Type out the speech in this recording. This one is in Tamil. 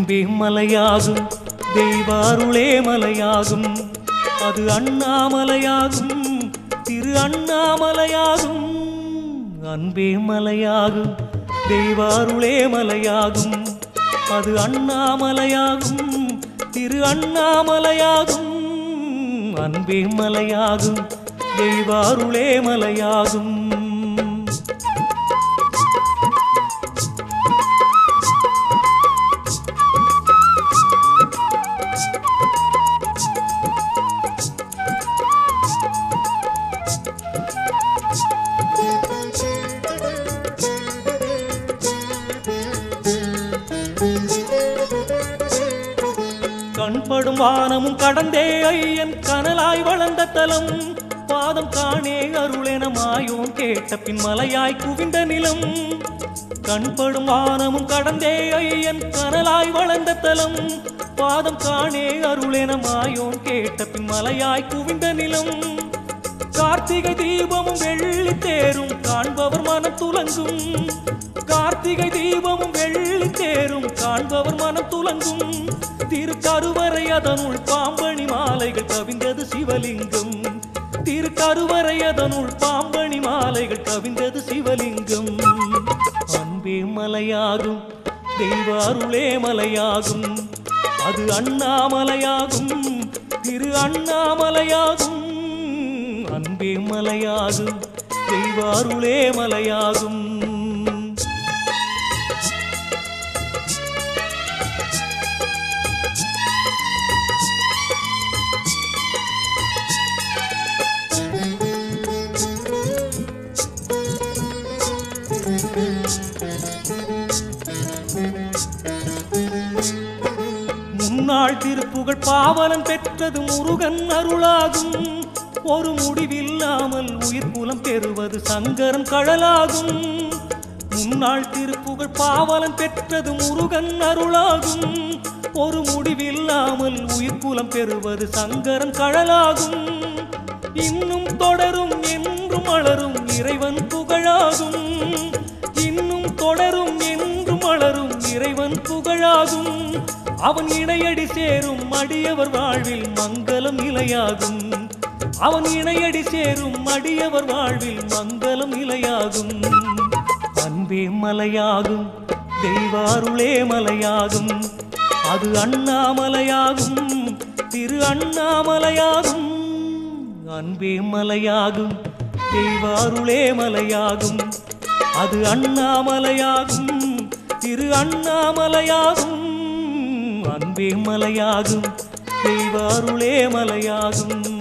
அன்பே மலையாகும் தெய்வாருளே மலையாகும் அது அண்ணாமலையாகும் திரு அண்ணாமலையாகும் அன்பே மலையாகும் தெய்வாருளே மலையாகும் அது அண்ணாமலையாகும் திரு அண்ணாமலையாகும் அன்பே மலையாகும் தெய்வாருளே மலையாகும் கண்படும் வானமும் கடந்தே ஐயன் கனலாய் வளர்ந்த தலம் பாதம் காணே அருளென மாயோன் கேட்ட பின் மலையாய் குவிந்த நிலம் கண்படும் வானமும் கடந்தே ஐயன் கனலாய் வளர்ந்த தலம் பாதம் காணே அருளென மாயோன் கேட்ட பின் மலையாய் குவிந்த நிலம் கார்த்திகை தீபமும் வெள்ளி தேரும் காண்பவர் மனம் துலங்கும் கார்த்திகை தீபமும் வெள்ளி தேரும் காண்பவர் மனம் துலங்கும் திருக்கருவறை அதனுள் பாம்பணி மாலைகள் கவிந்தது சிவலிங்கம் திருக்கருவறை அதனுள் பாம்பணி மாலைகள் கவிந்தது சிவலிங்கம் அன்பே மலையாகும் தெய்வாருளே மலையாகும் அது அண்ணாமலையாகும் திரு அண்ணாமலையாகும் அன்பே மலையாகும் தெய்வாருளே மலையாகும் முன்னாள் திருப்புகழ் பாவலன் பெற்றது முருகன் அருளாகும் ஒரு முடிவில்லாமல் உயிர் புலம் பெறுவது சங்கரன் கழலாகும் முன்னாள் திருப்புகழ் பாவலன் பெற்றது முருகன் அருளாகும் ஒரு முடிவில்லாமல் உயிர் புலம் பெறுவது சங்கரன் கழலாகும் இன்னும் தொடரும் என்றும் மலரும் இறைவன் புகழாகும் இன்னும் தொடரும் என்றும் மலரும் இறைவன் புகழாகும் அவன் இணையடி சேரும் அடியவர் வாழ்வில் மங்களம் நிலையாகும் அவன் இணையடி சேரும் அடியவர் வாழ்வில் மங்களம் நிலையாகும் அன்பே மலையாகும் தெய்வாருளே மலையாகும் அது அண்ணாமலையாகும் திரு அண்ணாமலையாகும் அன்பே மலையாகும் தெய்வாருளே மலையாகும் அது அண்ணாமலையாகும் திரு அண்ணாமலையாகும் அன்பே மலையாகும் தெய்வாருளே மலையாகும்